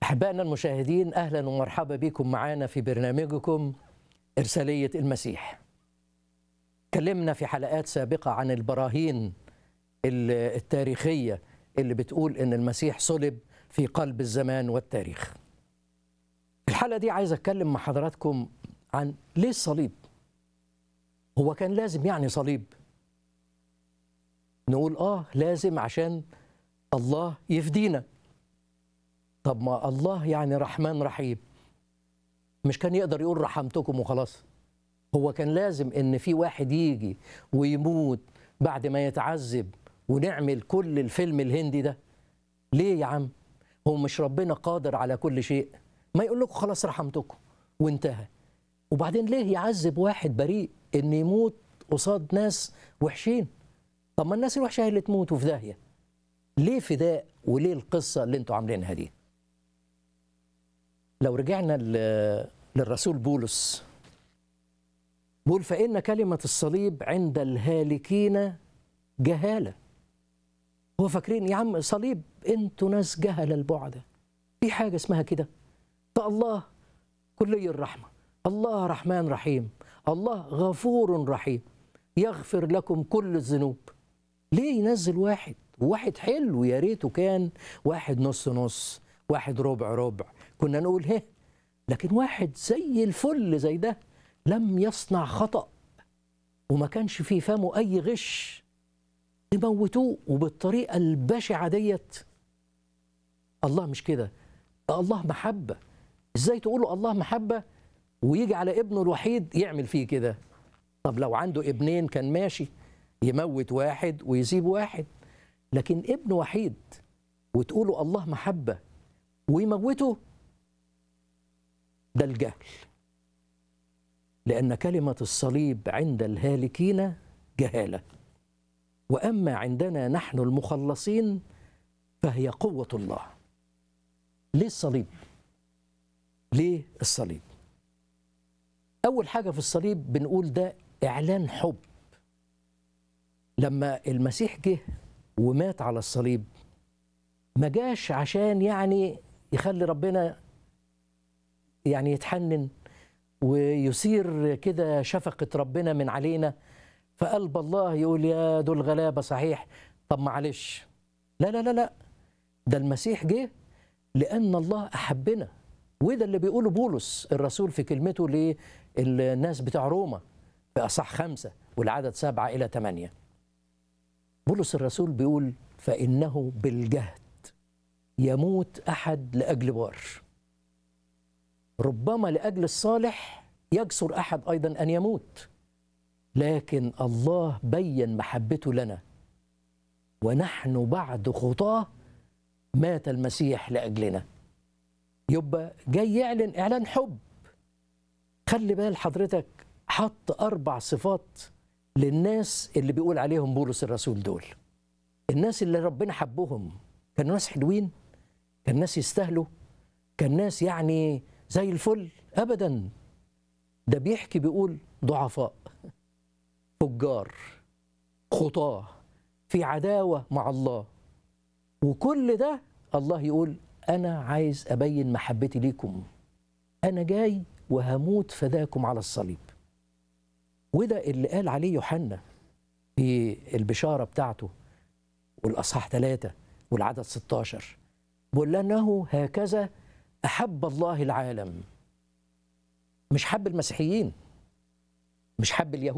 أحبائنا المشاهدين أهلا ومرحبا بكم معنا في برنامجكم إرسالية المسيح تكلمنا في حلقات سابقة عن البراهين التاريخية اللي بتقول إن المسيح صلب في قلب الزمان والتاريخ الحلقة دي عايز أتكلم مع حضراتكم عن ليه الصليب هو كان لازم يعني صليب نقول آه لازم عشان الله يفدينا طب ما الله يعني رحمن رحيم مش كان يقدر يقول رحمتكم وخلاص هو كان لازم ان في واحد يجي ويموت بعد ما يتعذب ونعمل كل الفيلم الهندي ده ليه يا عم هو مش ربنا قادر على كل شيء ما يقول لكم خلاص رحمتكم وانتهى وبعدين ليه يعذب واحد بريء ان يموت قصاد ناس وحشين طب ما الناس الوحشه هي اللي تموت وفي داهيه ليه فداء وليه القصه اللي انتوا عاملينها دي لو رجعنا للرسول بولس بيقول فإن كلمة الصليب عند الهالكين جهالة هو فاكرين يا عم صليب انتوا ناس جهلة البعدة في حاجة اسمها كده فالله كلي الرحمة الله رحمن رحيم الله غفور رحيم يغفر لكم كل الذنوب ليه ينزل واحد واحد حلو يا ريته كان واحد نص نص واحد ربع ربع كنا نقول هه لكن واحد زي الفل زي ده لم يصنع خطأ وما كانش في فمه أي غش تموتوه وبالطريقة البشعة ديت الله مش كده ده الله محبة ازاي تقولوا الله محبة ويجي على ابنه الوحيد يعمل فيه كده طب لو عنده ابنين كان ماشي يموت واحد ويسيب واحد لكن ابن وحيد وتقولوا الله محبة ويموته ده الجهل لأن كلمة الصليب عند الهالكين جهالة وأما عندنا نحن المخلصين فهي قوة الله ليه الصليب؟ ليه الصليب؟ أول حاجة في الصليب بنقول ده إعلان حب لما المسيح جه ومات على الصليب ما جاش عشان يعني يخلي ربنا يعني يتحنن ويثير كده شفقة ربنا من علينا فقلب الله يقول يا دول غلابة صحيح طب معلش لا لا لا لا ده المسيح جه لأن الله أحبنا وده اللي بيقوله بولس الرسول في كلمته للناس بتاع روما في أصح خمسة والعدد سبعة إلى ثمانية بولس الرسول بيقول فإنه بالجهد يموت أحد لأجل بار ربما لأجل الصالح يجسر أحد أيضا أن يموت لكن الله بين محبته لنا ونحن بعد خطاه مات المسيح لأجلنا يبقى جاي يعلن إعلان حب خلي بال حضرتك حط أربع صفات للناس اللي بيقول عليهم بولس الرسول دول الناس اللي ربنا حبهم كانوا ناس حلوين كان ناس يستاهلوا كان ناس يعني زي الفل ابدا ده بيحكي بيقول ضعفاء فجار خطاه في عداوه مع الله وكل ده الله يقول انا عايز ابين محبتي ليكم انا جاي وهموت فداكم على الصليب وده اللي قال عليه يوحنا في البشاره بتاعته والاصحاح ثلاثة والعدد 16 بيقول لانه هكذا أحب الله العالم مش حب المسيحيين مش حب اليهود